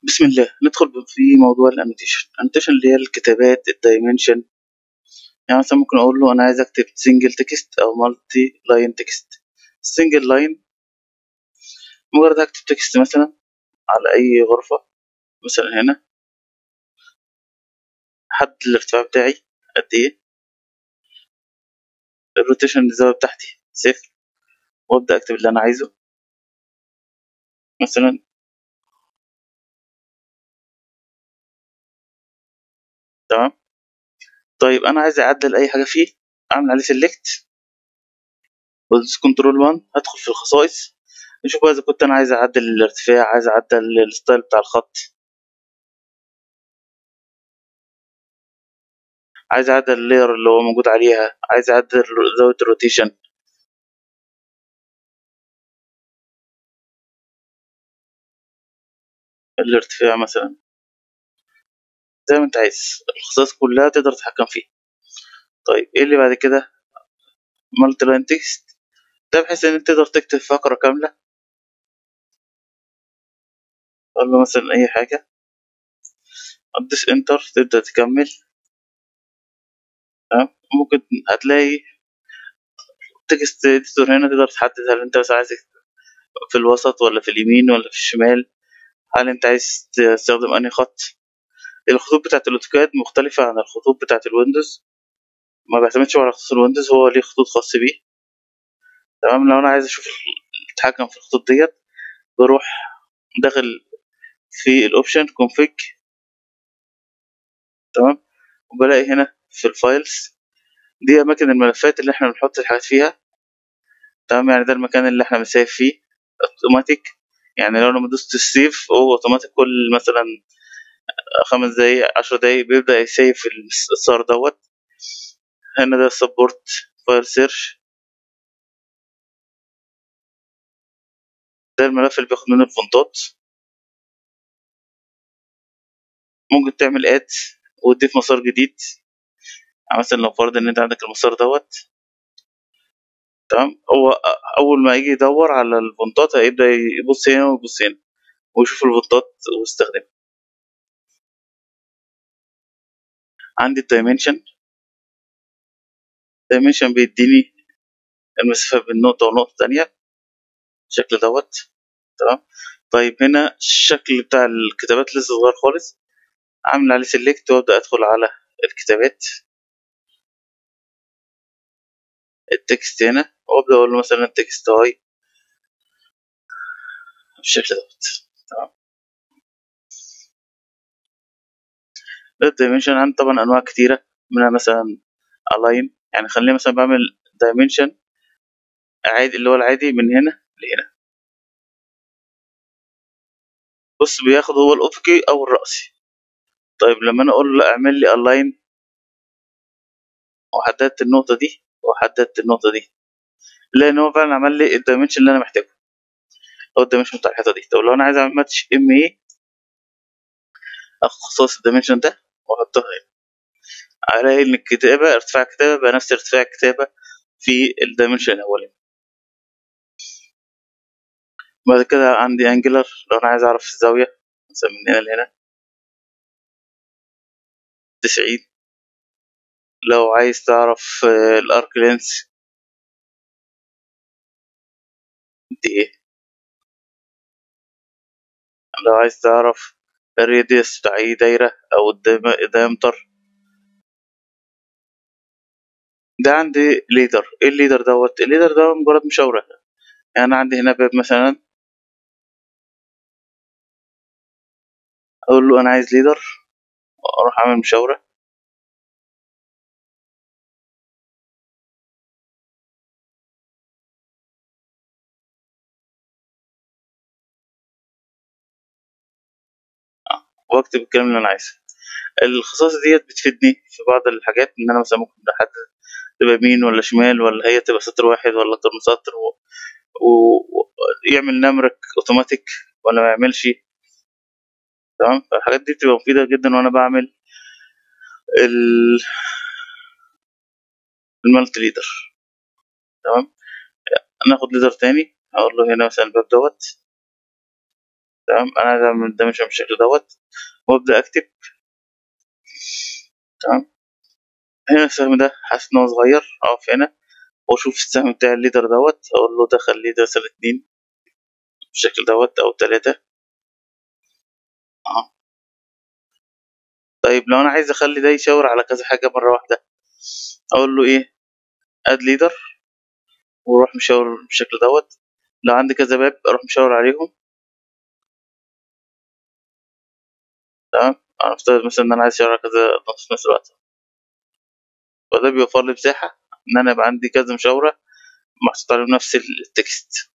بسم الله ندخل في موضوع الانوتيشن الانوتيشن اللي هي الكتابات الدايمنشن يعني مثلا ممكن اقول له انا عايز اكتب سنجل تكست او مالتي لاين تكست سنجل لاين مجرد هكتب تكست مثلا على اي غرفة مثلا هنا حد الارتفاع بتاعي قد ايه الروتيشن الزاوية بتاعتي صفر وابدأ اكتب اللي انا عايزه مثلا تمام طيب انا عايز اعدل اي حاجة فيه اعمل عليه سيلكت وادوس كنترول 1 هدخل في الخصائص نشوف بقى اذا كنت انا عايز اعدل الارتفاع عايز اعدل الستايل بتاع الخط عايز اعدل اللاير اللي هو موجود عليها عايز اعدل زاوية الروتيشن الارتفاع مثلا زي ما انت عايز الخصائص كلها تقدر تتحكم فيها طيب ايه اللي بعد كده مالتي لاين تكست ده بحيث ان انت تقدر تكتب فقرة كاملة اقول له مثلا اي حاجة ادوس انتر تبدأ تكمل تمام ممكن هتلاقي تكست اديتور هنا تقدر تحدد هل انت بس عايز في الوسط ولا في اليمين ولا في الشمال هل انت عايز تستخدم انهي خط الخطوط بتاعت الاوتوكاد مختلفة عن الخطوط بتاعت الويندوز ما بيعتمدش على خطوط الويندوز هو ليه خطوط خاص بيه تمام لو انا عايز اشوف التحكم في الخطوط ديت بروح داخل في الاوبشن config تمام وبلاقي هنا في الفايلز دي اماكن الملفات اللي احنا بنحط الحاجات فيها تمام يعني ده المكان اللي احنا بنسيف فيه اوتوماتيك يعني لو انا مدوست السيف هو اوتوماتيك كل مثلا خمس دقايق عشر دقايق بيبدأ يسيف الصار دوت هنا ده سبورت فايل سيرش ده الملف اللي بياخد منه الفونتات ممكن تعمل اد وتضيف مسار جديد يعني مثلا لو فرض ان انت عندك المسار دوت تمام هو اول ما يجي يدور على الفونتات هيبدا يبص هنا ويبص هنا ويشوف الفونتات ويستخدمها عندي الدايمنشن الدايمنشن بيديني المسافة بين نقطة ونقطة تانية الشكل دوت تمام طيب هنا الشكل بتاع الكتابات لسه صغير خالص عامل عليه سيلكت وابدا ادخل على الكتابات التكست هنا وابدا اقول له مثلا التكست هاي بالشكل دوت تمام ده الدايمنشن عندي طبعا انواع كتيرة منها مثلا الاين يعني خليني مثلا بعمل دايمنشن عادي اللي هو العادي من هنا لهنا بص بياخد هو الافقي او الرأسي طيب لما انا اقول له اعمل لي الاين وحددت النقطة دي وحددت النقطة دي لان هو فعلا عمل لي الدايمنشن اللي انا محتاجه هو الدايمنشن بتاع الحيطة دي طب لو انا عايز اعمل ماتش ام اي اخد خصائص الدايمنشن ده واحطها هنا الاقي ان الكتابة ارتفاع الكتابة بقى نفس ارتفاع الكتابة في الدايمنشن الاولاني بعد كده عندي انجلر لو انا عايز اعرف الزاوية مثلا من هنا لهنا تسعين لو عايز تعرف الارك لينس دي ايه لو عايز تعرف الراديوس بتاع اي دايرة او الدايمتر ده عندي ليدر ايه الليدر دوت الليدر ده مجرد مشاورة يعني انا عندي هنا باب مثلا اقول له انا عايز ليدر اروح اعمل مشاورة واكتب الكلام اللي انا عايزه الخصائص ديت بتفيدني في بعض الحاجات ان انا مثلا ممكن احدد تبقى يمين ولا شمال ولا هي تبقى سطر واحد ولا اكتر من سطر ويعمل و... نمرك اوتوماتيك ولا ما يعملش تمام فالحاجات دي بتبقى مفيدة جدا وانا بعمل ال المالتي ليدر تمام ناخد ليدر تاني اقول له هنا مثلا الباب دوت تمام انا عايز اعمل دايمنشن بالشكل دوت وابدا اكتب تمام هنا السهم ده حاسس ان هو صغير اقف هنا واشوف السهم بتاع الليدر دوت اقول له دخل لي مثلا اتنين بالشكل دوت او تلاتة اه طيب لو انا عايز اخلي ده يشاور على كذا حاجة مرة واحدة اقول له ايه اد ليدر واروح مشاور بالشكل دوت لو عندي كذا باب اروح مشاور عليهم تمام انا افترض مثلا ان انا عايز اشاور على كذا نقطة في نفس الوقت فده بيوفر لي مساحة ان انا يبقى عندي كذا مشاورة محطوط عليهم نفس التكست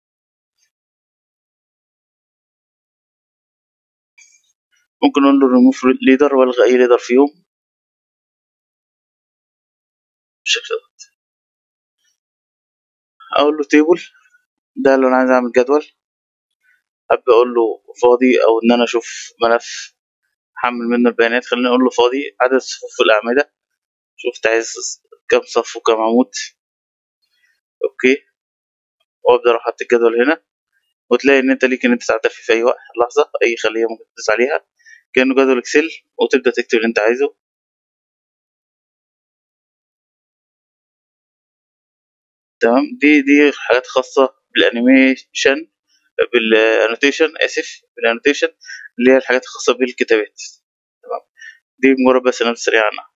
ممكن اقول له ريموف ليدر والغي اي ليدر فيهم بالشكل دوت اقول له تيبل ده اللي انا عايز اعمل جدول ابدا اقول له فاضي او ان انا اشوف ملف احمل منه البيانات خليني اقول له فاضي عدد صفوف الاعمده شفت عايز كام صف وكام عمود اوكي وابدا اروح احط الجدول هنا وتلاقي ان انت ليك ان انت تعدل فيه في اي وقت لحظه اي خليه ممكن تدوس عليها كانه جدول اكسل وتبدا تكتب اللي انت عايزه تمام دي دي حاجات خاصه بالانيميشن بالانوتيشن اسف بالانوتيشن اللي هي الحاجات الخاصه بالكتابات تمام دي مجرد بس نبذه سريعه عنها